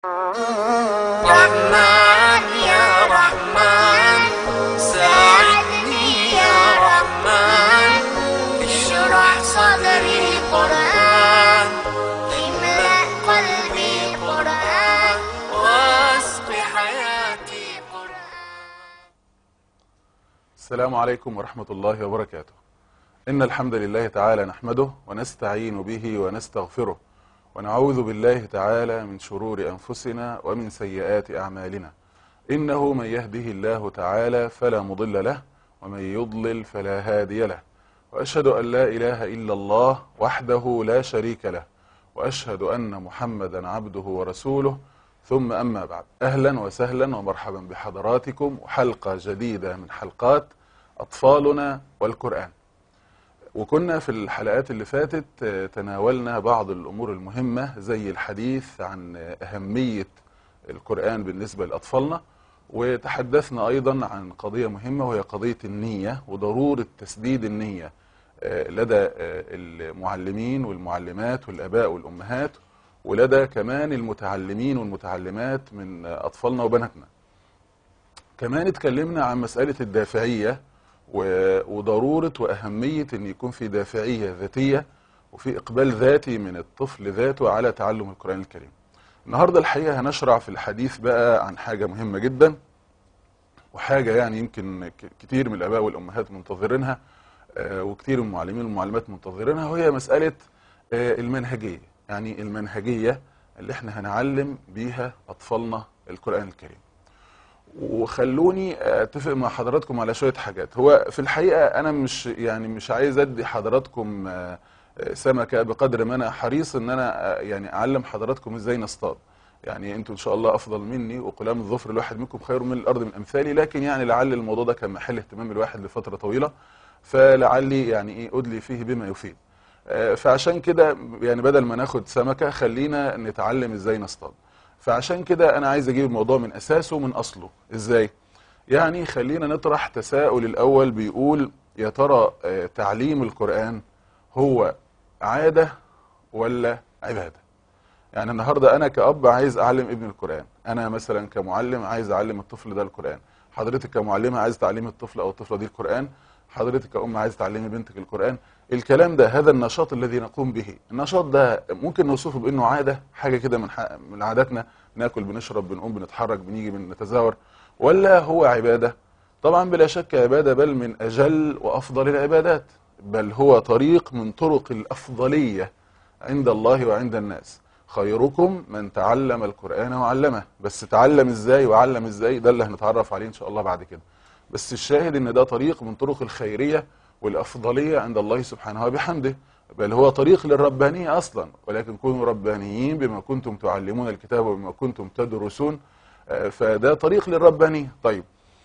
رحمن يا رحمن ساعدني يا رحمن اشرح صدري قرآن املأ قلبي قرآن واسق حياتي قرآن السلام عليكم ورحمة الله وبركاته إن الحمد لله تعالى نحمده ونستعين به ونستغفره ونعوذ بالله تعالى من شرور أنفسنا ومن سيئات أعمالنا إنه من يهده الله تعالى فلا مضل له ومن يضلل فلا هادي له وأشهد أن لا إله إلا الله وحده لا شريك له وأشهد أن محمدا عبده ورسوله ثم أما بعد أهلا وسهلا ومرحبا بحضراتكم وحلقة جديدة من حلقات أطفالنا والقرآن وكنا في الحلقات اللي فاتت آه، تناولنا بعض الأمور المهمة زي الحديث عن آه، أهمية القرآن بالنسبة لأطفالنا وتحدثنا أيضا عن قضية مهمة وهي قضية النية وضرورة تسديد النية آه، لدى آه، المعلمين والمعلمات والآباء والأمهات ولدى كمان المتعلمين والمتعلمات من آه، أطفالنا وبناتنا كمان اتكلمنا عن مسألة الدافعية و- وضرورة وأهمية أن يكون في دافعية ذاتية وفي إقبال ذاتي من الطفل ذاته على تعلم القرآن الكريم النهاردة الحقيقة هنشرع في الحديث بقى عن حاجة مهمة جدا وحاجة يعني يمكن ك- كتير من الآباء والأمهات منتظرينها آه، وكتير من المعلمين والمعلمات منتظرينها وهي مسألة آه، المنهجية يعني المنهجية اللي احنا هنعلم بيها أطفالنا القرآن الكريم وخلوني اتفق مع حضراتكم على شويه حاجات هو في الحقيقه انا مش يعني مش عايز ادي حضراتكم آه، آه، سمكه بقدر ما انا حريص ان انا آه، يعني اعلم حضراتكم ازاي نصطاد يعني انتوا ان شاء الله افضل مني وقلام الظفر الواحد منكم خير من الارض من امثالي لكن يعني لعل الموضوع ده كان محل اهتمام الواحد لفتره طويله فلعلي يعني ايه ادلي فيه بما يفيد آه، فعشان كده يعني بدل ما ناخد سمكه خلينا نتعلم ازاي نصطاد فعشان كده انا عايز اجيب الموضوع من اساسه من اصله ازاي يعني خلينا نطرح تساؤل الاول بيقول يا ترى آه، تعليم القرآن هو عادة ولا عبادة يعني النهاردة انا كأب عايز اعلم ابني القرآن انا مثلا كمعلم عايز اعلم الطفل ده القرآن حضرتك كمعلمة عايز تعليم الطفل او الطفلة دي القرآن حضرتك كأم عايز تعلمي بنتك القرآن الكلام ده هذا النشاط الذي نقوم به النشاط ده ممكن نوصفه بانه عادة حاجة كده من ح- من عاداتنا ناكل بنشرب بنقوم بنتحرك بنيجي بنتزاور ولا هو عبادة طبعا بلا شك عبادة بل من أجل وأفضل العبادات بل هو طريق من طرق الأفضلية عند الله وعند الناس خيركم من تعلم القرآن وعلمه بس تعلم ازاي وعلم ازاي ده اللي هنتعرف عليه ان شاء الله بعد كده بس الشاهد ان ده طريق من طرق الخيرية والأفضلية عند الله سبحانه وبحمده بل هو طريق للربانية أصلا ولكن كونوا ربانيين بما كنتم تعلمون الكتاب وبما كنتم تدرسون آه، فده طريق للربانية طيب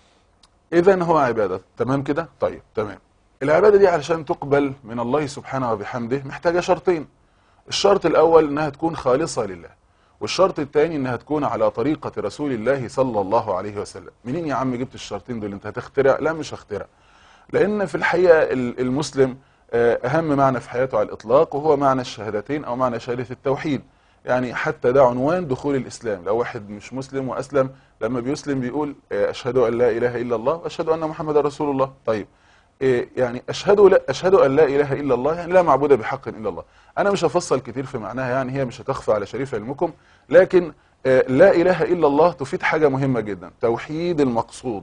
إذا هو عبادة تمام كده طيب تمام العبادة دي علشان تقبل من الله سبحانه وبحمده محتاجة شرطين الشرط الأول إنها تكون خالصة لله والشرط الثاني إنها تكون على طريقة رسول الله صلى الله عليه وسلم منين يا عم جبت الشرطين دول أنت هتخترع لا مش هخترع لأن في الحقيقة ال- المسلم آه، أهم معنى في حياته على الإطلاق وهو معنى الشهادتين أو معنى شهادة التوحيد يعني حتى ده عنوان دخول الإسلام لو واحد مش مسلم وأسلم لما بيسلم بيقول آه، أشهد أن لا إله إلا الله وأشهد أن محمد رسول الله طيب إيه يعني أشهد لا أشهد أن لا إله إلا الله يعني لا معبود بحق إلا الله أنا مش هفصل كتير في معناها يعني هي مش هتخفى على شريف علمكم لكن آه، لا إله إلا الله تفيد حاجة مهمة جدا توحيد المقصود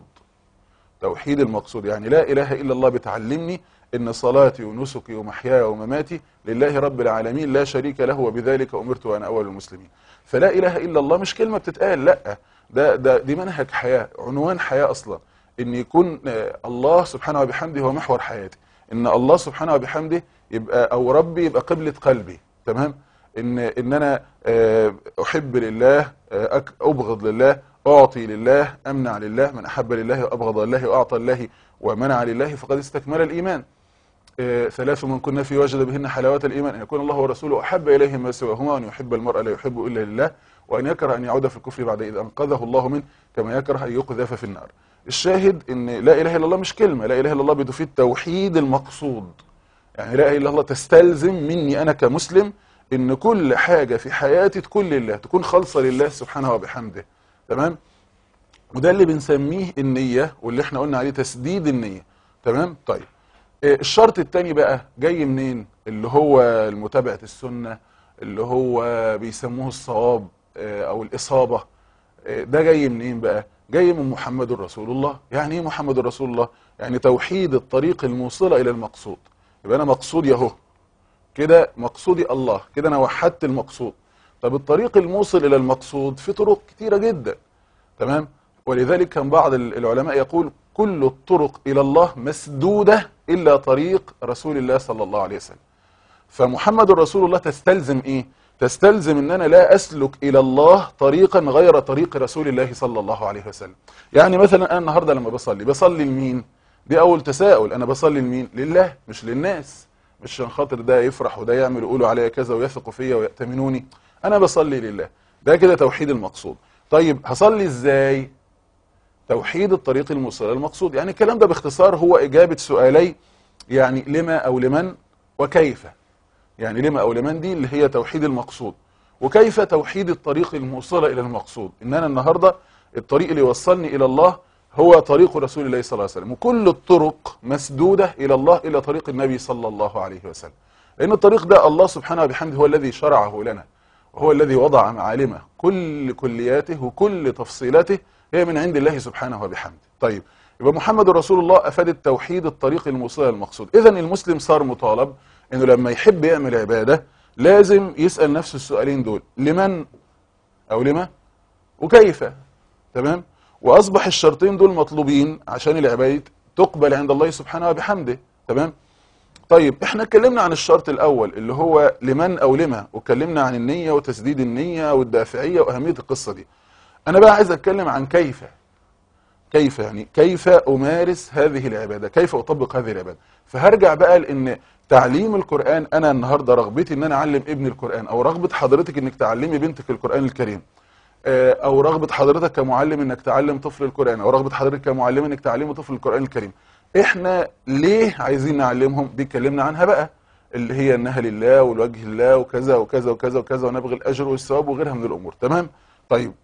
توحيد المقصود يعني لا إله إلا الله بتعلمني إن صلاتي ونسكي ومحياي ومماتي لله رب العالمين لا شريك له وبذلك أمرت وأنا أول المسلمين فلا إله إلا الله مش كلمة بتتقال لا ده, ده دي منهج حياة عنوان حياة أصلا إن يكون آه، الله سبحانه وبحمده هو محور حياتي إن الله سبحانه وبحمده يبقى أو ربي يبقى قبلة قلبي تمام إن إن أنا آه، أحب لله آه، أك- أبغض لله أعطي لله أمنع لله من أحب لله وأبغض لله وأعطى لله ومنع لله فقد استكمل الإيمان آه، ثلاث من كنا في وجد بهن حلاوة الإيمان أن يكون الله ورسوله أحب إليه ما سواهما وأن يحب المرء لا يحب إلا لله وأن يكره أن يعود في الكفر بعد إذ أنقذه الله منه كما يكره أن يقذف في النار الشاهد أن لا إله إلا الله مش كلمة لا إله إلا الله بتفيد توحيد المقصود يعني لا إله إلا الله تستلزم مني أنا كمسلم ان كل حاجة في حياتي تكون لله تكون خالصة لله سبحانه وبحمده تمام وده اللي بنسميه النية واللي احنا قلنا عليه تسديد النية تمام طيب آه، الشرط التاني بقى جاي منين اللي هو المتابعة السنة اللي هو بيسموه الصواب آه، او الاصابة آه، ده جاي منين بقى جاي من محمد رسول الله يعني ايه محمد رسول الله يعني توحيد الطريق الموصلة الى المقصود يبقى انا مقصودي اهو كده مقصودي الله كده انا وحدت المقصود طب الطريق الموصل الى المقصود في طرق كتيرة جدا تمام ولذلك كان بعض ال- العلماء يقول كل الطرق الى الله مسدودة الا طريق رسول الله صلى الله عليه وسلم فمحمد رسول الله تستلزم ايه تستلزم ان انا لا اسلك الى الله طريقا غير طريق رسول الله صلى الله عليه وسلم يعني مثلا انا النهارده لما بصلي بصلي لمين دي اول تساؤل انا بصلي لمين لله مش للناس مش عشان خاطر ده يفرح وده يعمل يقولوا عليا كذا ويثقوا فيا ويأتمنوني انا بصلي لله ده كده توحيد المقصود طيب هصلي ازاي توحيد الطريق الموصل المقصود يعني الكلام ده باختصار هو إجابة سؤالي يعني لما أو لمن وكيف يعني لما أو لمن دي اللي هي توحيد المقصود وكيف توحيد الطريق الموصلة إلى المقصود إن أنا النهاردة الطريق اللي يوصلني إلى الله هو طريق رسول الله صلى الله عليه وسلم وكل الطرق مسدودة إلى الله إلى طريق النبي صلى الله عليه وسلم لأن الطريق ده الله سبحانه وبحمده هو الذي شرعه لنا وهو الذي وضع معالمه كل كلياته وكل تفصيلاته هي من عند الله سبحانه وبحمده طيب يبقى محمد رسول الله أفاد التوحيد الطريق الموصل للمقصود إذا المسلم صار مطالب إنه لما يحب يعمل عبادة لازم يسأل نفسه السؤالين دول لمن أو لما وكيف تمام وأصبح الشرطين دول مطلوبين عشان العبادة تقبل عند الله سبحانه وبحمده تمام طيب احنا اتكلمنا عن الشرط الاول اللي هو لمن او لما واتكلمنا عن النية وتسديد النية والدافعية واهمية القصة دي انا بقى عايز اتكلم عن كيف كيف يعني كيف امارس هذه العبادة كيف اطبق هذه العبادة فهرجع بقى لان تعليم القرآن انا النهاردة رغبتي ان انا اعلم ابني القرآن او رغبة حضرتك انك تعلمي بنتك القرآن الكريم آه، او رغبة حضرتك كمعلم انك تعلم طفل القرآن او رغبة حضرتك كمعلم انك تعلمي طفل القرآن الكريم احنا ليه عايزين نعلمهم دي اتكلمنا عنها بقى اللي هي انها لله والوجه الله وكذا وكذا وكذا وكذا ونبغي الاجر والثواب وغيرها من الامور تمام طيب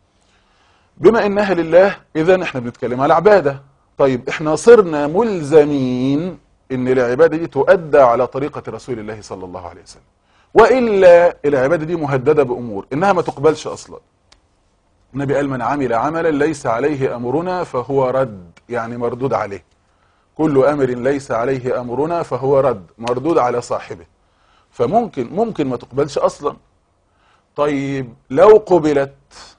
بما انها لله اذا احنا بنتكلم على عباده طيب احنا صرنا ملزمين ان العباده دي تؤدى على طريقه رسول الله صلى الله عليه وسلم والا العباده دي مهدده بامور انها ما تقبلش اصلا النبي قال من عمل عملا ليس عليه امرنا فهو رد يعني مردود عليه كل امر ليس عليه امرنا فهو رد مردود على صاحبه فممكن ممكن ما تقبلش اصلا طيب لو قبلت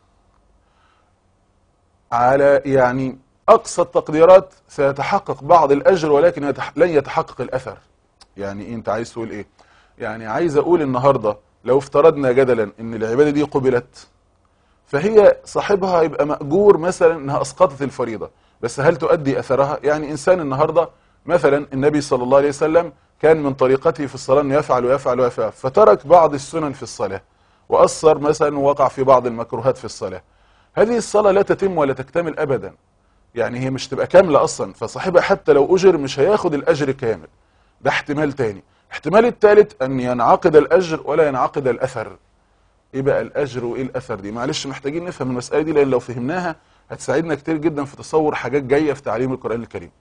على يعني اقصى التقديرات سيتحقق بعض الاجر ولكن يتح- لن يتحقق الاثر يعني إيه انت عايز تقول ايه يعني عايز اقول النهارده لو افترضنا جدلا ان العباده دي قبلت فهي صاحبها يبقى مأجور مثلا انها اسقطت الفريضة بس هل تؤدي اثرها يعني انسان النهاردة مثلا النبي صلى الله عليه وسلم كان من طريقته في الصلاة انه يفعل ويفعل ويفعل فترك بعض السنن في الصلاة وأثر مثلا ووقع في بعض المكروهات في الصلاة هذه الصلاة لا تتم ولا تكتمل أبدا يعني هي مش تبقى كاملة أصلا فصاحبها حتى لو أجر مش هياخد الأجر كامل ده احتمال تاني احتمال الثالث أن ينعقد الأجر ولا ينعقد الأثر ايه بقى الاجر وايه الاثر دي معلش محتاجين نفهم المساله دي لان لو فهمناها هتساعدنا كتير جدا في تصور حاجات جايه في تعليم القران الكريم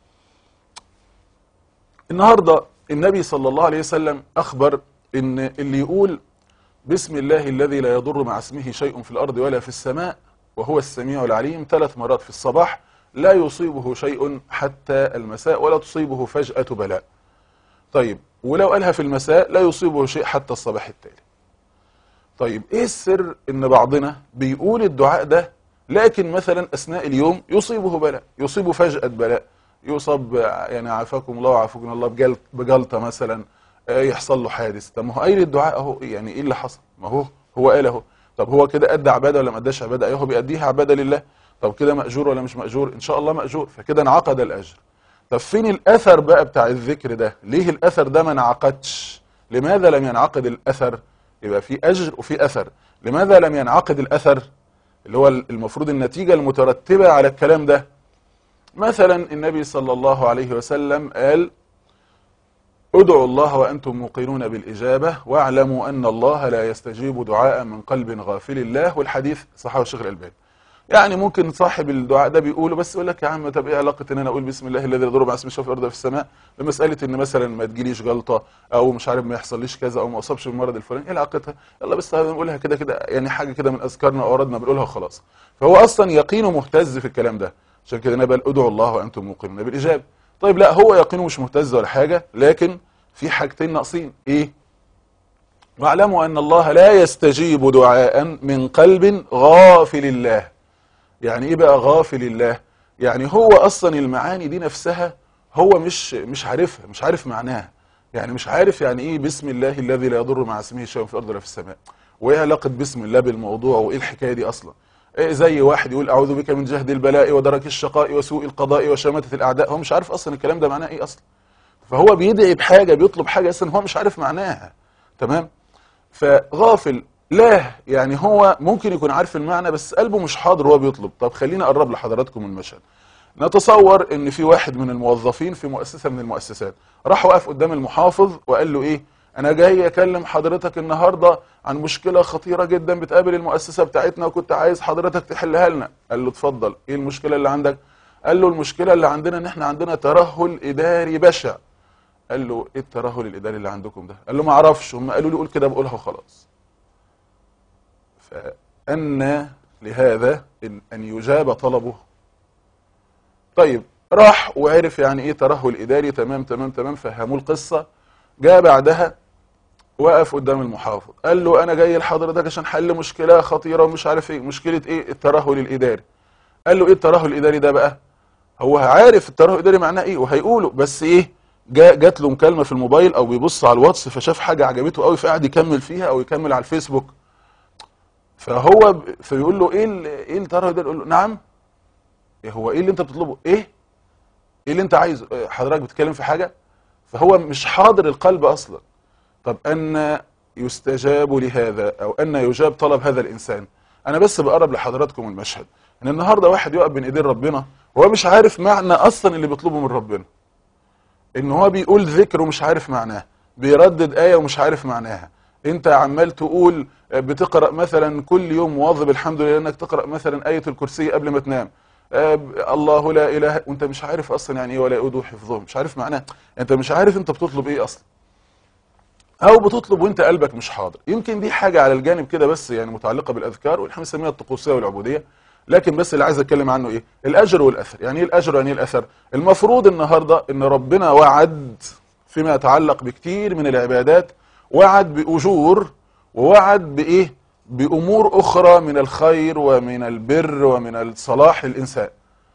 النهارده النبي صلى الله عليه وسلم اخبر ان اللي يقول بسم الله الذي لا يضر مع اسمه شيء في الارض ولا في السماء وهو السميع العليم ثلاث مرات في الصباح لا يصيبه شيء حتى المساء ولا تصيبه فجأة بلاء طيب ولو قالها في المساء لا يصيبه شيء حتى الصباح التالي طيب ايه السر ان بعضنا بيقول الدعاء ده لكن مثلا اثناء اليوم يصيبه بلاء يصيبه فجأة بلاء يصاب يعني عافاكم الله وعافاكم الله بجل- بجلطة مثلا آه، يحصل له حادث طب ما هو قايل الدعاء اهو يعني ايه اللي حصل ما هو هو قال اهو طب هو كده ادى عباده ولا ما اداش عباده ايوه هو بيأديها عباده لله طب كده مأجور ولا مش مأجور ان شاء الله مأجور فكده انعقد الاجر طب فين الاثر بقى بتاع الذكر ده ليه الاثر ده ما انعقدش لماذا لم ينعقد الاثر يبقى في اجر وفي اثر لماذا لم ينعقد الاثر اللي هو المفروض النتيجه المترتبه على الكلام ده مثلا النبي صلى الله عليه وسلم قال ادعوا الله وأنتم موقنون بالإجابة واعلموا أن الله لا يستجيب دعاء من قلب غافل الله والحديث صححه الشيخ الألباني يعني ممكن صاحب الدعاء ده بيقوله بس يقول لك يا عم طب ايه علاقه ان انا اقول بسم الله الذي لا يضر مع اسمه في الارض ولا في السماء بمساله ان مثلا ما تجيليش جلطه او مش عارف ما يحصليش كذا او ما اصابش بالمرض الفلاني ايه علاقتها يلا بس بنقولها كده كده يعني حاجه كده من اذكارنا واوردنا بنقولها وخلاص فهو اصلا يقينه مهتز في الكلام ده عشان كده نبقى ادعوا الله وانتم موقنون بالاجابه طيب لا هو يقينه مش مهتز ولا حاجه لكن في حاجتين ناقصين ايه واعلموا ان الله لا يستجيب دعاء من قلب غافل الله يعني ايه بقى غافل الله يعني هو اصلا المعاني دي نفسها هو مش مش عارفها مش عارف معناها يعني مش عارف يعني ايه بسم الله الذي لا يضر مع اسمه شيء في الارض ولا في السماء وايه علاقه بسم الله بالموضوع وايه الحكايه دي اصلا إيه زي واحد يقول اعوذ بك من جهد البلاء ودرك الشقاء وسوء القضاء وشماتة الاعداء هو مش عارف اصلا الكلام ده معناه ايه اصلا فهو بيدعي بحاجه بيطلب حاجه اصلا هو مش عارف معناها تمام فغافل لا يعني هو ممكن يكون عارف المعنى بس قلبه مش حاضر وهو بيطلب طب خليني اقرب لحضراتكم المشهد نتصور ان في واحد من الموظفين في مؤسسة من المؤسسات راح وقف قدام المحافظ وقال له ايه انا جاي اكلم حضرتك النهاردة عن مشكلة خطيرة جدا بتقابل المؤسسة بتاعتنا وكنت عايز حضرتك تحلها لنا قال له اتفضل ايه المشكلة اللي عندك قال له المشكلة اللي عندنا ان احنا عندنا ترهل اداري بشع قال له ايه الترهل الاداري اللي عندكم ده قال له ما اعرفش هم قالوا لي قول كده بقولها وخلاص فأن لهذا إن أن يجاب طلبه طيب راح وعرف يعني ايه ترهل اداري تمام تمام تمام فهموا القصة جاء بعدها وقف قدام المحافظ قال له انا جاي لحضرتك عشان حل مشكلة خطيرة ومش عارف ايه مشكلة ايه الترهل الاداري قال له ايه الترهل الاداري ده بقى هو عارف الترهل الاداري معناه ايه وهيقوله بس ايه جا جات له مكالمة في الموبايل او بيبص على الواتس فشاف حاجة عجبته قوي فقعد يكمل فيها او يكمل على الفيسبوك فهو ب- فيقول له ايه ال- ايه الترهل ده يقول له نعم إيه هو ايه اللي انت بتطلبه ايه ايه اللي انت عايزه إيه حضرتك بتتكلم في حاجة فهو مش حاضر القلب اصلا طب ان يستجاب لهذا او ان يجاب طلب هذا الانسان انا بس بقرب لحضراتكم المشهد ان النهارده واحد يقف بين ايدين ربنا وهو مش عارف معنى اصلا اللي بيطلبه من ربنا ان هو بيقول ذكر ومش عارف معناه بيردد آية ومش عارف معناها انت عمال تقول بتقرأ مثلا كل يوم مواظب الحمد لله انك تقرأ مثلا آية الكرسي قبل ما تنام آه، الله لا اله وانت مش عارف اصلا يعني ايه ولا يؤوده حفظهم مش عارف معناه انت مش عارف انت بتطلب ايه اصلا او بتطلب وانت قلبك مش حاضر يمكن دي حاجة على الجانب كده بس يعني متعلقة بالاذكار واحنا بنسميها الطقوسية والعبودية لكن بس اللي عايز اتكلم عنه ايه الاجر والاثر يعني ايه الاجر يعني ايه الاثر المفروض النهاردة ان ربنا وعد فيما يتعلق بكتير من العبادات وعد باجور ووعد بايه بامور اخرى من الخير ومن البر ومن الصلاح للانسان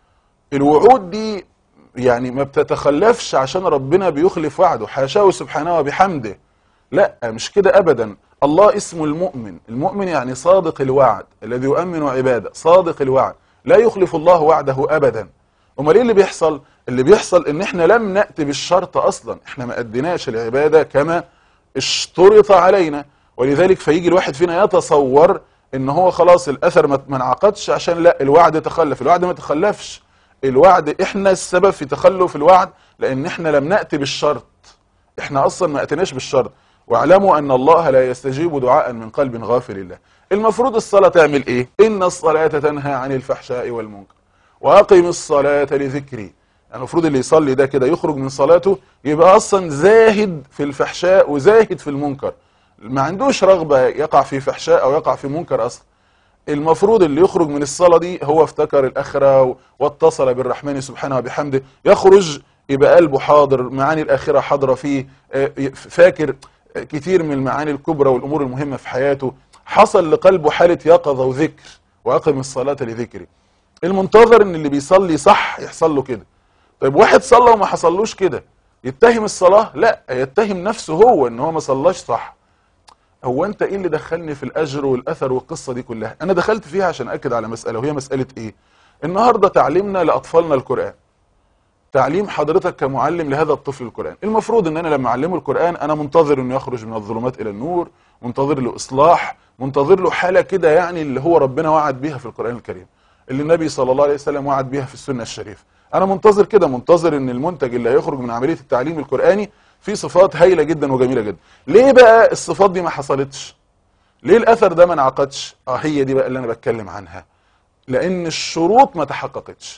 الوعود دي يعني ما بتتخلفش عشان ربنا بيخلف وعده حاشاه سبحانه وبحمده لا مش كده ابدا الله اسمه المؤمن المؤمن يعني صادق الوعد الذي يؤمن عباده صادق الوعد لا يخلف الله وعده ابدا امال ايه اللي بيحصل اللي بيحصل ان احنا لم ناتي بالشرط اصلا احنا ما اديناش العباده كما اشترط علينا ولذلك فيجي الواحد فينا يتصور ان هو خلاص الاثر ما ما انعقدش عشان لا الوعد تخلف الوعد ما تخلفش الوعد احنا السبب في تخلف الوعد لان احنا لم ناتي بالشرط احنا اصلا ما اتيناش بالشرط واعلموا ان الله لا يستجيب دعاء من قلب غافل الله المفروض الصلاه تعمل ايه ان الصلاه تنهى عن الفحشاء والمنكر واقم الصلاه لذكري يعني المفروض اللي يصلي ده كده يخرج من صلاته يبقى اصلا زاهد في الفحشاء وزاهد في المنكر ما عندوش رغبه يقع في فحشاء او يقع في منكر اصلا المفروض اللي يخرج من الصلاة دي هو افتكر الآخرة و- واتصل بالرحمن سبحانه وبحمده يخرج يبقى قلبه حاضر معاني الآخرة حاضرة فيه آه، ي- فاكر آه، كتير من المعاني الكبرى والأمور المهمة في حياته حصل لقلبه حالة يقظة وذكر وأقم الصلاة لذكري المنتظر ان اللي بيصلي صح يحصل له كده طيب واحد صلى وما حصلوش كده يتهم الصلاة لا يتهم نفسه هو ان هو ما صلاش صح هو انت ايه اللي دخلني في الاجر والاثر والقصه دي كلها انا دخلت فيها عشان اكد على مساله وهي مساله ايه النهارده تعليمنا لاطفالنا القران تعليم حضرتك كمعلم لهذا الطفل القران المفروض ان انا لما اعلمه القران انا منتظر انه يخرج من الظلمات الى النور منتظر له اصلاح منتظر له حاله كده يعني اللي هو ربنا وعد بيها في القران الكريم اللي النبي صلى الله عليه وسلم وعد بيها في السنه الشريفه انا منتظر كده منتظر ان المنتج اللي هيخرج من عمليه التعليم القراني في صفات هايله جدا وجميله جدا ليه بقى الصفات دي ما حصلتش ليه الاثر ده ما انعقدش اه هي دي بقى اللي انا بتكلم عنها لان الشروط ما تحققتش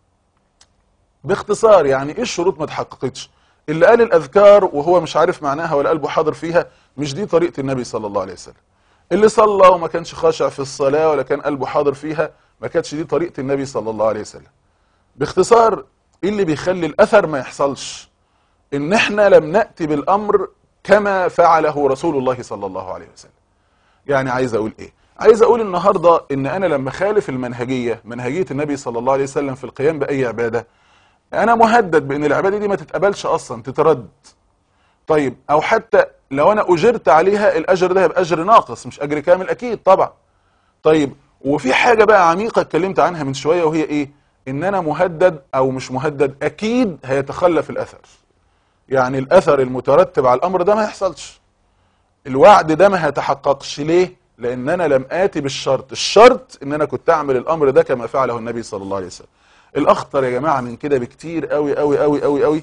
باختصار يعني ايه الشروط ما تحققتش اللي قال الاذكار وهو مش عارف معناها ولا قلبه حاضر فيها مش دي طريقه النبي صلى الله عليه وسلم اللي صلى وما كانش خاشع في الصلاه ولا كان قلبه حاضر فيها ما كانتش دي طريقه النبي صلى الله عليه وسلم باختصار ايه اللي بيخلي الاثر ما يحصلش ان احنا لم ناتي بالامر كما فعله رسول الله صلى الله عليه وسلم يعني عايز اقول ايه عايز اقول النهارده ان انا لما خالف المنهجيه منهجيه النبي صلى الله عليه وسلم في القيام باي عباده انا مهدد بان العباده دي ما تتقبلش اصلا تترد طيب او حتى لو انا اجرت عليها الاجر ده يبقى اجر ناقص مش اجر كامل اكيد طبعا طيب وفي حاجه بقى عميقه اتكلمت عنها من شويه وهي ايه ان انا مهدد او مش مهدد اكيد هيتخلف الاثر يعني الاثر المترتب على الامر ده ما يحصلش الوعد ده ما هيتحققش ليه لان انا لم اتي بالشرط الشرط ان انا كنت اعمل الامر ده كما فعله النبي صلى الله عليه وسلم الاخطر يا جماعه من كده بكتير قوي قوي قوي قوي قوي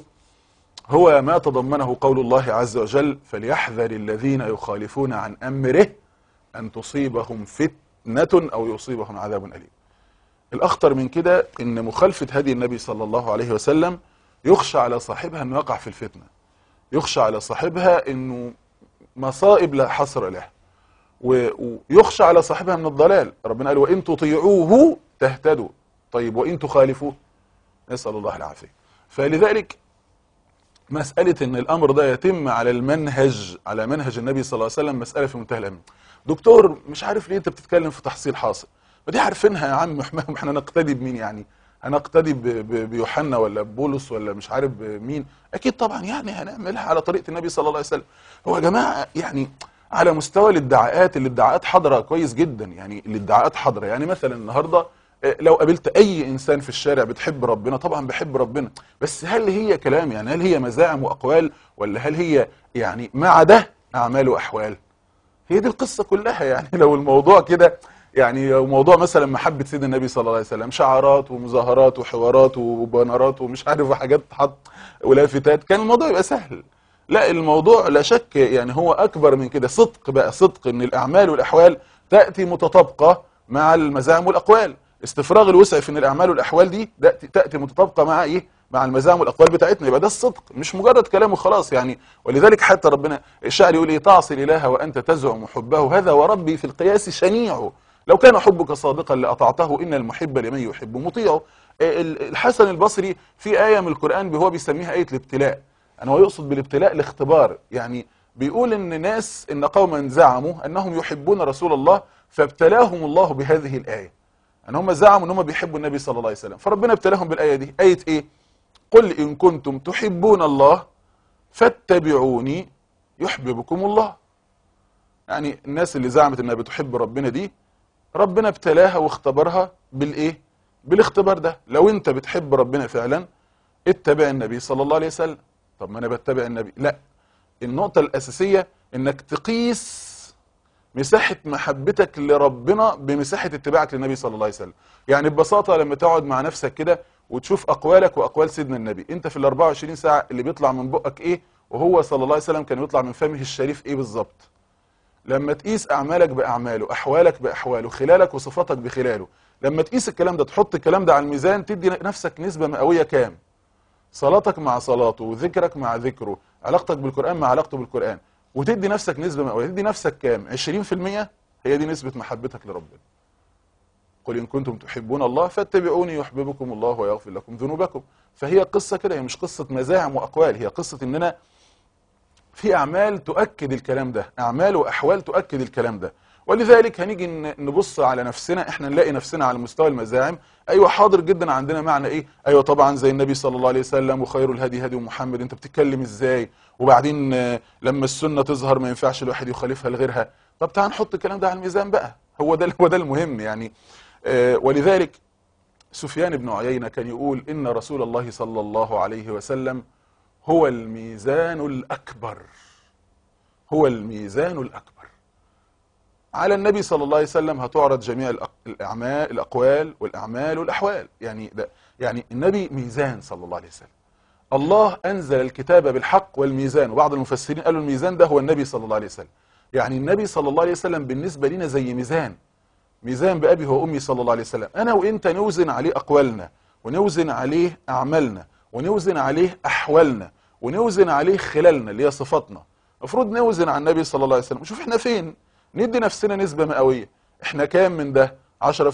هو ما تضمنه قول الله عز وجل فليحذر الذين يخالفون عن امره ان تصيبهم فتنه او يصيبهم عذاب اليم الاخطر من كده ان مخالفه هدي النبي صلى الله عليه وسلم يخشى على صاحبها انه يقع في الفتنه يخشى على صاحبها انه مصائب لا حصر لها و- ويخشى على صاحبها من الضلال ربنا قال وان تطيعوه تهتدوا طيب وان تخالفوه نسال الله العافيه فلذلك مسألة إن الأمر ده يتم على المنهج على منهج النبي صلى الله عليه وسلم مسألة في منتهى الأمن. دكتور مش عارف ليه أنت بتتكلم في تحصيل حاصل. ما دي عارفينها يا عم إحنا إحنا نقتدي بمين يعني؟ هنقتدي ب- ب- بيوحنا ولا ببولس ولا مش عارف بمين؟ أكيد طبعا يعني هنعملها على طريقة النبي صلى الله عليه وسلم. هو يا جماعة يعني على مستوى الادعاءات الادعاءات حاضرة كويس جدا يعني الادعاءات حاضرة يعني مثلا النهارده آه، لو قابلت اي انسان في الشارع بتحب ربنا طبعا بحب ربنا بس هل هي كلام يعني هل هي مزاعم واقوال ولا هل هي يعني مع ده اعمال واحوال هي دي القصه كلها يعني لو الموضوع كده يعني لو موضوع مثلا محبه سيدنا النبي صلى الله عليه وسلم شعارات ومظاهرات وحوارات وبانرات ومش عارف وحاجات تحط ولافتات كان الموضوع يبقى سهل لا الموضوع لا شك يعني هو اكبر من كده صدق بقى صدق ان الاعمال والاحوال تاتي متطابقه مع المزاعم والاقوال استفراغ الوسع في ان الاعمال والاحوال دي تاتي تأتي متطابقه مع ايه مع المزاعم والاقوال بتاعتنا يبقى ده الصدق مش مجرد كلام وخلاص يعني ولذلك حتى ربنا الشاعر يقول ايه تعصي الاله وانت تزعم حبه هذا وربي في القياس شنيع لو كان حبك صادقا لاطعته ان المحب لمن يحب مطيعه ال- الحسن البصري في ايه من القران هو بيسميها ايه الابتلاء انا هو يقصد بالابتلاء الاختبار يعني بيقول ان ناس ان قوما زعموا انهم يحبون رسول الله فابتلاهم الله بهذه الايه ان هم زعموا ان هم بيحبوا النبي صلى الله عليه وسلم فربنا ابتلاهم بالايه دي ايه ايه قل ان كنتم تحبون الله فاتبعوني يحببكم الله يعني الناس اللي زعمت انها بتحب ربنا دي ربنا ابتلاها واختبرها بالايه بالاختبار ده لو انت بتحب ربنا فعلا اتبع النبي صلى الله عليه وسلم طب ما انا بتبع النبي لا النقطة الأساسية انك تقيس مساحة محبتك لربنا بمساحة اتباعك للنبي صلى الله عليه وسلم يعني ببساطة لما تقعد مع نفسك كده وتشوف أقوالك وأقوال سيدنا النبي أنت في ال 24 ساعة اللي بيطلع من بقك إيه وهو صلى الله عليه وسلم كان يطلع من فمه الشريف إيه بالظبط لما تقيس أعمالك بأعماله أحوالك بأحواله خلالك وصفاتك بخلاله لما تقيس الكلام ده تحط الكلام ده على الميزان تدي نفسك نسبة مئوية كام صلاتك مع صلاته وذكرك مع ذكره علاقتك بالقرآن مع علاقته بالقرآن وتدي نفسك نسبة مئوية تدي نفسك كام 20% هي دي نسبة محبتك لربنا قل إن كنتم تحبون الله فاتبعوني يحببكم الله ويغفر لكم ذنوبكم فهي قصة كده هي مش قصة مزاعم وأقوال هي قصة إننا في أعمال تؤكد الكلام ده أعمال وأحوال تؤكد الكلام ده ولذلك هنيجي ن- نبص على نفسنا احنا نلاقي نفسنا على مستوى المزاعم ايوه حاضر جدا عندنا معنى ايه ايوه طبعا زي النبي صلى الله عليه وسلم وخير الهدي هدي محمد انت بتتكلم ازاي وبعدين آه، لما السنه تظهر ما ينفعش الواحد يخالفها لغيرها طب تعال نحط الكلام ده على الميزان بقى هو ده هو ده المهم يعني آه، ولذلك سفيان بن عيينه كان يقول ان رسول الله صلى الله عليه وسلم هو الميزان الاكبر هو الميزان الاكبر على النبي صلى الله عليه وسلم هتعرض جميع الأق- الاعمال الاقوال والاعمال والاحوال يعني ده يعني النبي ميزان صلى الله عليه وسلم الله انزل الكتاب بالحق والميزان وبعض المفسرين قالوا الميزان ده هو النبي صلى الله عليه وسلم يعني النبي صلى الله عليه وسلم بالنسبه لنا زي ميزان ميزان بأبي وأمي صلى الله عليه وسلم أنا وإنت نوزن عليه أقوالنا ونوزن عليه أعمالنا ونوزن عليه أحوالنا ونوزن عليه خلالنا اللي هي صفاتنا المفروض نوزن على النبي صلى الله عليه وسلم وشوف احنا فين ندي نفسنا نسبة مئوية احنا كام من ده 10% 20% 30%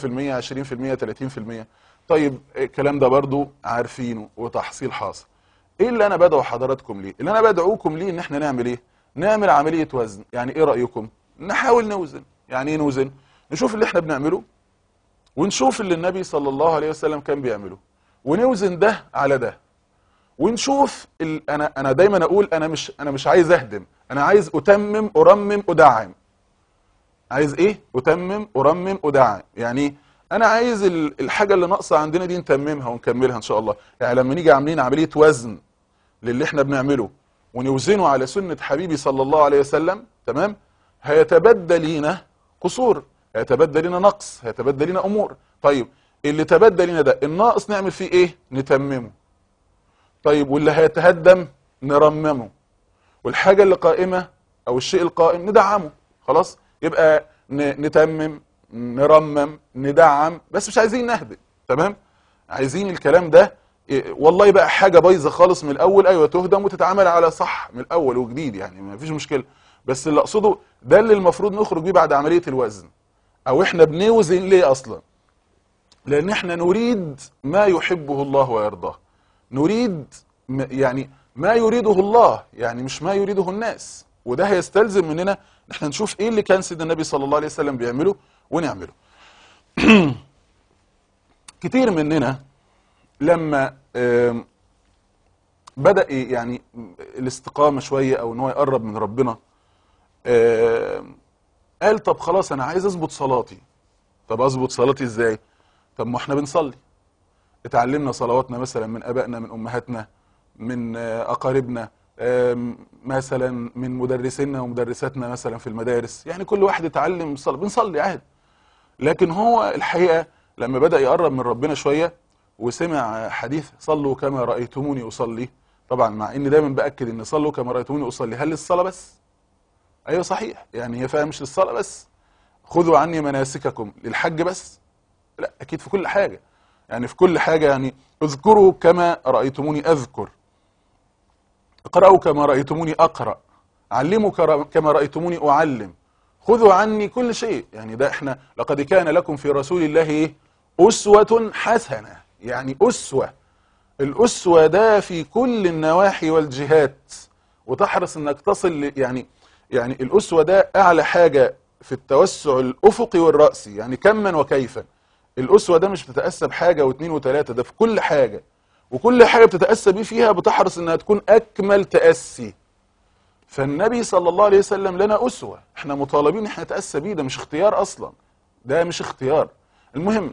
طيب الكلام ده برضو عارفينه وتحصيل حاصل ايه اللي انا بدعو حضراتكم ليه اللي انا بدعوكم ليه ان احنا نعمل ايه نعمل عملية وزن يعني ايه رأيكم نحاول نوزن يعني ايه نوزن نشوف اللي احنا بنعمله ونشوف اللي النبي صلى الله عليه وسلم كان بيعمله ونوزن ده على ده ونشوف ال... انا انا دايما اقول انا مش انا مش عايز اهدم انا عايز اتمم ارمم ادعم عايز ايه اتمم ارمم ادعم يعني إيه؟ انا عايز ال- الحاجه اللي ناقصه عندنا دي نتممها ونكملها ان شاء الله يعني لما نيجي عاملين عمليه وزن للي احنا بنعمله ونوزنه على سنه حبيبي صلى الله عليه وسلم تمام هيتبدى لينا قصور هيتبدى لنا نقص هيتبدى لنا امور طيب اللي تبدى لنا ده الناقص نعمل فيه ايه نتممه طيب واللي هيتهدم نرممه والحاجه اللي قائمه او الشيء القائم ندعمه خلاص يبقى ن- نتمم نرمم ندعم بس مش عايزين نهدم تمام عايزين الكلام ده إيه، والله بقى حاجه بايظه خالص من الاول ايوه تهدم وتتعامل على صح من الاول وجديد يعني ما فيش مشكله بس اللي اقصده ده اللي المفروض نخرج بيه بعد عمليه الوزن او احنا بنوزن ليه اصلا لان احنا نريد ما يحبه الله ويرضاه نريد م- يعني ما يريده الله يعني مش ما يريده الناس وده هيستلزم مننا ان احنا نشوف ايه اللي كان سيدنا النبي صلى الله عليه وسلم بيعمله ونعمله كتير مننا لما آم، بدأ يعني الاستقامة شوية او ان هو يقرب من ربنا آم، قال طب خلاص انا عايز اظبط صلاتي طب اظبط صلاتي ازاي طب ما احنا بنصلي اتعلمنا صلواتنا مثلا من ابائنا من امهاتنا من آه، اقاربنا آم، مثلا من مدرسينا ومدرساتنا مثلا في المدارس يعني كل واحد اتعلم صلاة بنصلي عادي لكن هو الحقيقة لما بدأ يقرب من ربنا شوية وسمع حديث صلوا كما رأيتموني أصلي طبعا مع اني دايما بأكد ان صلوا كما رأيتموني أصلي هل للصلاة بس ايوه صحيح يعني هي فيها مش للصلاة بس خذوا عني مناسككم للحج بس لا اكيد في كل حاجة يعني في كل حاجة يعني اذكروا كما رأيتموني اذكر اقرأوا كما رأيتموني اقرأ علموا كرا- كما رأيتموني اعلم خذوا عني كل شيء يعني ده احنا لقد كان لكم في رسول الله ايه اسوة حسنة يعني اسوة الاسوة ده في كل النواحي والجهات وتحرص انك تصل ل- يعني يعني الاسوة ده اعلى حاجة في التوسع الافقي والرأسي يعني كما وكيفا الاسوة ده مش بتتأسى بحاجة واثنين وثلاثة ده في كل حاجة وكل حاجة بتتأسى بيه فيها بتحرص انها تكون اكمل تأسي فالنبي صلى الله عليه وسلم لنا أسوة احنا مطالبين احنا نتأسى بيه ده مش اختيار أصلا ده مش اختيار المهم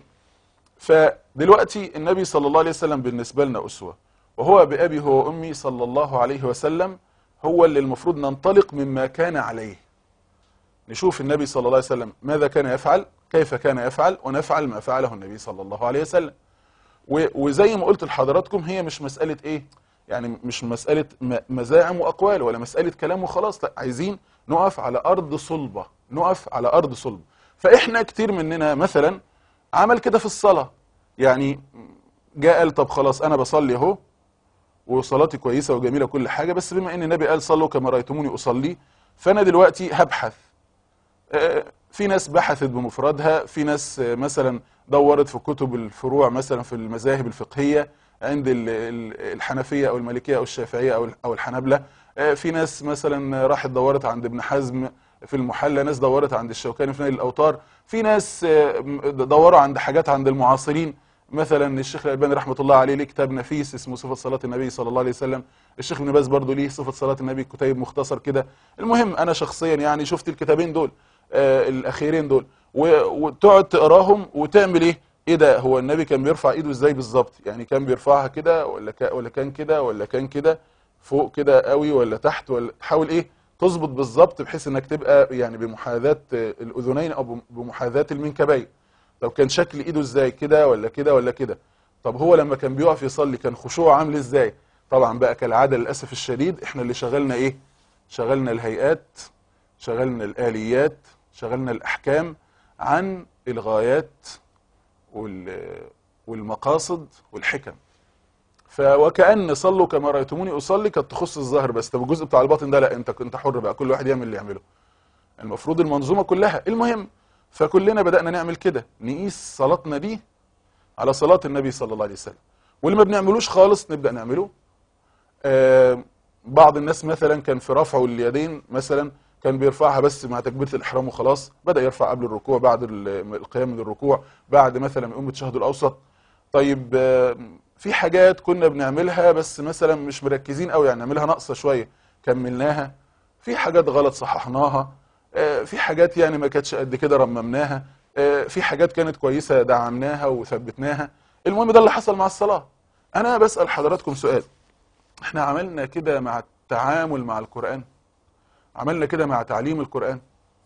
فدلوقتي النبي صلى الله عليه وسلم بالنسبة لنا أسوة وهو بأبي هو أمي صلى الله عليه وسلم هو اللي المفروض ننطلق مما كان عليه نشوف النبي صلى الله عليه وسلم ماذا كان يفعل كيف كان يفعل ونفعل ما فعله النبي صلى الله عليه وسلم و- وزي ما قلت لحضراتكم هي مش مسألة ايه يعني مش مسألة م- مزاعم وأقوال ولا مسألة كلام وخلاص لا عايزين نقف على أرض صلبة نقف على أرض صلبة فإحنا كتير مننا مثلا عمل كده في الصلاة يعني جاء قال طب خلاص أنا بصلي أهو وصلاتي كويسة وجميلة كل حاجة بس بما إن النبي قال صلوا كما رأيتموني أصلي فأنا دلوقتي هبحث آه، في ناس بحثت بمفردها في ناس آه، مثلا دورت في كتب الفروع مثلا في المذاهب الفقهية عند ال- ال- الحنفية أو المالكية أو الشافعية أو ال- أو الحنابلة آه، في ناس مثلا راحت دورت عند ابن حزم في المحلى ناس دورت عند الشوكاني في نيل الأوطار في ناس آه، م- دوروا عند حاجات عند المعاصرين مثلا الشيخ الألباني رحمة الله عليه ليه كتاب نفيس اسمه صفة صلاة النبي صلى الله عليه وسلم الشيخ ابن باز برضه ليه صفة صلاة النبي كتيب مختصر كده المهم أنا شخصيا يعني شفت الكتابين دول آه الأخيرين دول و- وتقعد تقراهم وتعمل إيه ايه ده هو النبي كان بيرفع ايده ازاي بالظبط يعني كان بيرفعها كده ولا كا ولا كان كده ولا كان كده فوق كده قوي ولا تحت ولا تحاول ايه تظبط بالظبط بحيث انك تبقى يعني بمحاذاة آه، الاذنين او بم- بمحاذاة المنكبين طب كان شكل ايده ازاي كده ولا كده ولا كده طب هو لما كان بيقف يصلي كان خشوعه عامل ازاي طبعا بقى كالعاده للاسف الشديد احنا اللي شغلنا ايه شغلنا الهيئات شغلنا الاليات شغلنا الاحكام عن الغايات وال- والمقاصد والحكم فوكأن صلوا كما رأيتموني أصلي كانت تخص الظاهر بس طب الجزء بتاع الباطن ده لا انت كنت حر بقى كل واحد يعمل اللي يعمله المفروض المنظومة كلها المهم فكلنا بدأنا نعمل كده نقيس صلاتنا دي على صلاة النبي صلى الله عليه وسلم واللي ما بنعملوش خالص نبدأ نعمله آه بعض الناس مثلا كان في رفعه اليدين مثلا كان بيرفعها بس مع تكبيرة الإحرام وخلاص بدأ يرفع قبل الركوع بعد ال- القيام من الركوع بعد مثلا ما يقوم بالتشهد الأوسط طيب آه، في حاجات كنا بنعملها بس مثلا مش مركزين قوي يعني نعملها ناقصة شوية كملناها في حاجات غلط صححناها آه، في حاجات يعني ما كانتش قد كده رممناها آه، في حاجات كانت كويسة دعمناها وثبتناها المهم ده اللي حصل مع الصلاة أنا بسأل حضراتكم سؤال احنا عملنا كده مع التعامل مع القرآن عملنا كده مع تعليم القرآن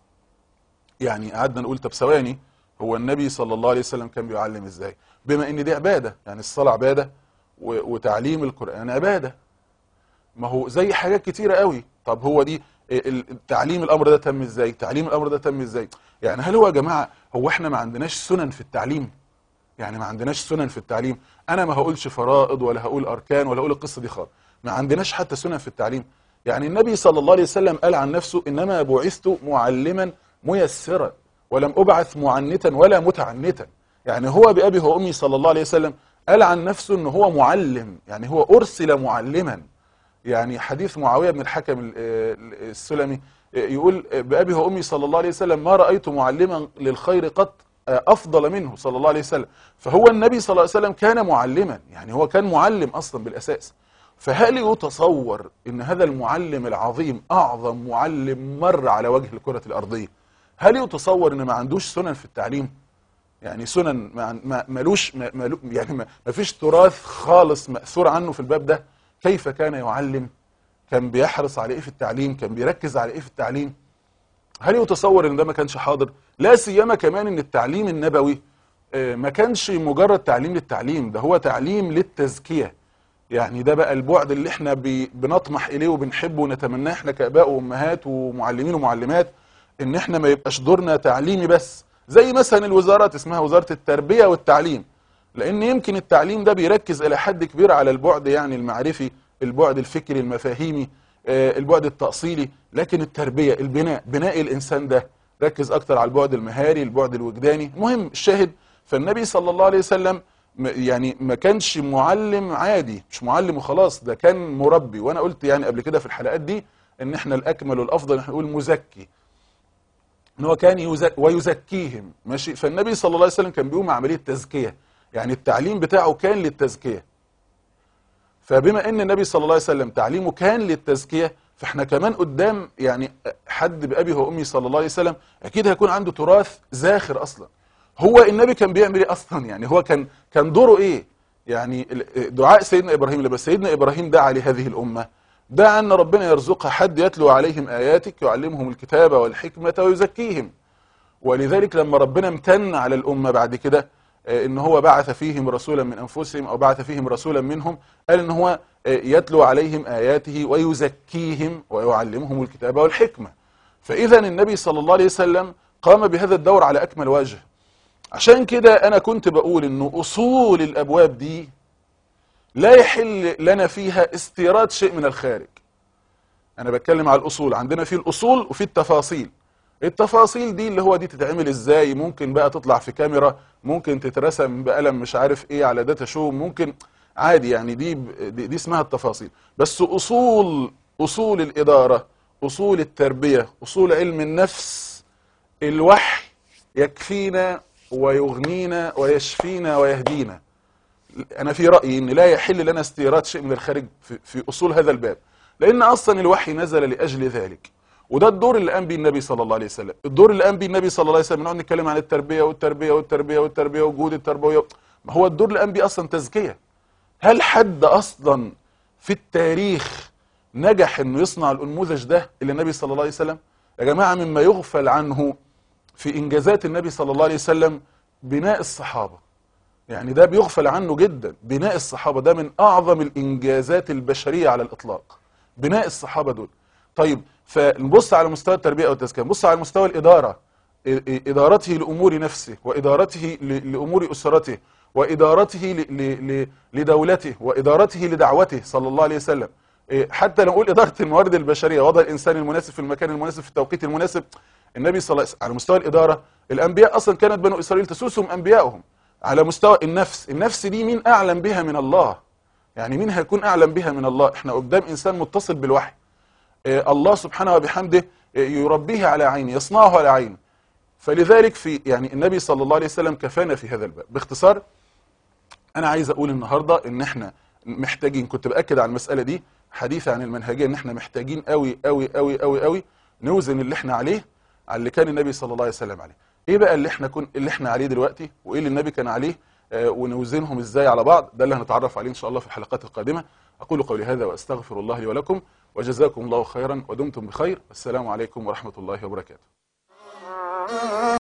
يعني قعدنا نقول طب ثواني هو النبي صلى الله عليه وسلم كان بيعلم ازاي بما ان دي عبادة يعني الصلاة عبادة و- وتعليم القرآن عبادة ما هو زي حاجات كتيرة قوي طب هو دي ال- ال- تعليم الامر ده تم ازاي تعليم الامر ده تم ازاي يعني هل هو يا جماعة هو احنا ما عندناش سنن في التعليم يعني ما عندناش سنن في التعليم انا ما هقولش فرائض ولا هقول اركان ولا هقول القصه دي خالص ما عندناش حتى سنن في التعليم يعني النبي صلى الله عليه وسلم قال عن نفسه انما بعثت معلما ميسرا ولم ابعث معنتا ولا متعنتا يعني هو بابي وامي صلى الله عليه وسلم قال عن نفسه ان هو معلم يعني هو ارسل معلما يعني حديث معاويه بن الحكم ال- ال- السلمي يقول بأبي وأمي صلى الله عليه وسلم ما رأيت معلما للخير قط أفضل منه صلى الله عليه وسلم فهو النبي صلى الله عليه وسلم كان معلما يعني هو كان معلم أصلا بالأساس فهل يتصور ان هذا المعلم العظيم اعظم معلم مر على وجه الكرة الارضية هل يتصور ان ما عندوش سنن في التعليم يعني سنن ما ما- ملوش ما ملو يعني ما ما فيش تراث خالص مأثور عنه في الباب ده كيف كان يعلم كان بيحرص على ايه في التعليم كان بيركز على ايه في التعليم هل يتصور ان ده ما كانش حاضر لا سيما كمان ان التعليم النبوي آه، ما كانش مجرد تعليم للتعليم ده هو تعليم للتزكية يعني ده بقى البعد اللي احنا بي- بنطمح اليه وبنحبه ونتمناه احنا كاباء وامهات ومعلمين ومعلمات ان احنا ما يبقاش دورنا تعليمي بس زي مثلا الوزارات اسمها وزارة التربية والتعليم لان يمكن التعليم ده بيركز الى حد كبير على البعد يعني المعرفي البعد الفكري المفاهيمي آه، البعد التأصيلي لكن التربية البناء بناء الانسان ده ركز اكتر على البعد المهاري البعد الوجداني المهم الشاهد فالنبي صلى الله عليه وسلم م- يعني ما كانش معلم عادي مش معلم وخلاص ده كان مربي وانا قلت يعني قبل كده في الحلقات دي ان احنا الاكمل والافضل ان احنا نقول مزكي ان هو كان يزك ويزكيهم ماشي فالنبي صلى الله عليه وسلم كان بيقوم عمليه تزكيه يعني التعليم بتاعه كان للتزكيه فبما ان النبي صلى الله عليه وسلم تعليمه كان للتزكيه فاحنا كمان قدام يعني حد بابي وامي صلى الله عليه وسلم اكيد هيكون عنده تراث زاخر اصلا هو النبي كان بيعمل ايه اصلا يعني هو كان كان دوره ايه يعني ال- دعاء سيدنا ابراهيم لما سيدنا ابراهيم دعا لهذه الامه دعا ان ربنا يرزقها حد يتلو عليهم اياتك يعلمهم الكتاب والحكمه ويزكيهم ولذلك لما ربنا امتن على الأمة بعد كده آه، ان هو بعث فيهم رسولا من انفسهم او بعث فيهم رسولا منهم قال ان هو آه، يتلو عليهم اياته ويزكيهم ويعلمهم الكتاب والحكمة فاذا النبي صلى الله عليه وسلم قام بهذا الدور على اكمل وجه عشان كده انا كنت بقول انه اصول الابواب دي لا يحل لنا فيها استيراد شيء من الخارج انا بتكلم على الاصول عندنا في الاصول وفي التفاصيل التفاصيل دي اللي هو دي تتعمل ازاي ممكن بقى تطلع في كاميرا ممكن تترسم بقلم مش عارف ايه على داتا شو ممكن عادي يعني دي دي, دي اسمها التفاصيل بس اصول اصول الاداره اصول التربيه اصول علم النفس الوحي يكفينا ويغنينا ويشفينا ويهدينا انا في رايي ان لا يحل لنا استيراد شيء من الخارج في, في اصول هذا الباب لان اصلا الوحي نزل لاجل ذلك وده الدور اللي قام بيه النبي صلى الله عليه وسلم الدور اللي قام بيه النبي صلى الله عليه وسلم نقعد نتكلم عن التربيه والتربيه والتربيه والتربيه وجود التربويه ما هو الدور اللي قام بيه اصلا تزكيه هل حد اصلا في التاريخ نجح انه يصنع الانموذج ده اللي النبي صلى الله عليه وسلم يا جماعه مما يغفل عنه في انجازات النبي صلى الله عليه وسلم بناء الصحابه يعني ده بيغفل عنه جدا بناء الصحابة ده من أعظم الإنجازات البشرية على الإطلاق بناء الصحابة دول طيب فنبص على مستوى التربية والتزكية نبص على مستوى الإدارة إ- إ- إدارته لأمور نفسه وإدارته ل- لأمور أسرته وإدارته ل- ل- ل- لدولته وإدارته لدعوته صلى الله عليه وسلم إيه، حتى لو نقول إدارة الموارد البشرية وضع الإنسان المناسب في المكان المناسب في التوقيت المناسب النبي صلى الله عليه وسلم على مستوى الإدارة الأنبياء أصلا كانت بنو إسرائيل تسوسهم أنبيائهم على مستوى النفس النفس دي مين أعلم بها من الله يعني مين هيكون أعلم بها من الله احنا قدام إنسان متصل بالوحي إيه، الله سبحانه وبحمده إيه، يربيه على عينه يصنعه على عينه فلذلك في يعني النبي صلى الله عليه وسلم كفانا في هذا الباب باختصار انا عايز اقول النهارده ان احنا محتاجين كنت باكد على المساله دي حديث عن المنهجيه ان احنا محتاجين قوي قوي قوي قوي قوي نوزن اللي احنا عليه على اللي كان النبي صلى الله عليه وسلم عليه ايه بقى اللي احنا كن اللي احنا عليه دلوقتي وايه اللي النبي كان عليه آه ونوزنهم ازاي على بعض ده اللي هنتعرف عليه ان شاء الله في الحلقات القادمه اقول قولي هذا واستغفر الله لي ولكم وجزاكم الله خيرا ودمتم بخير والسلام عليكم ورحمه الله وبركاته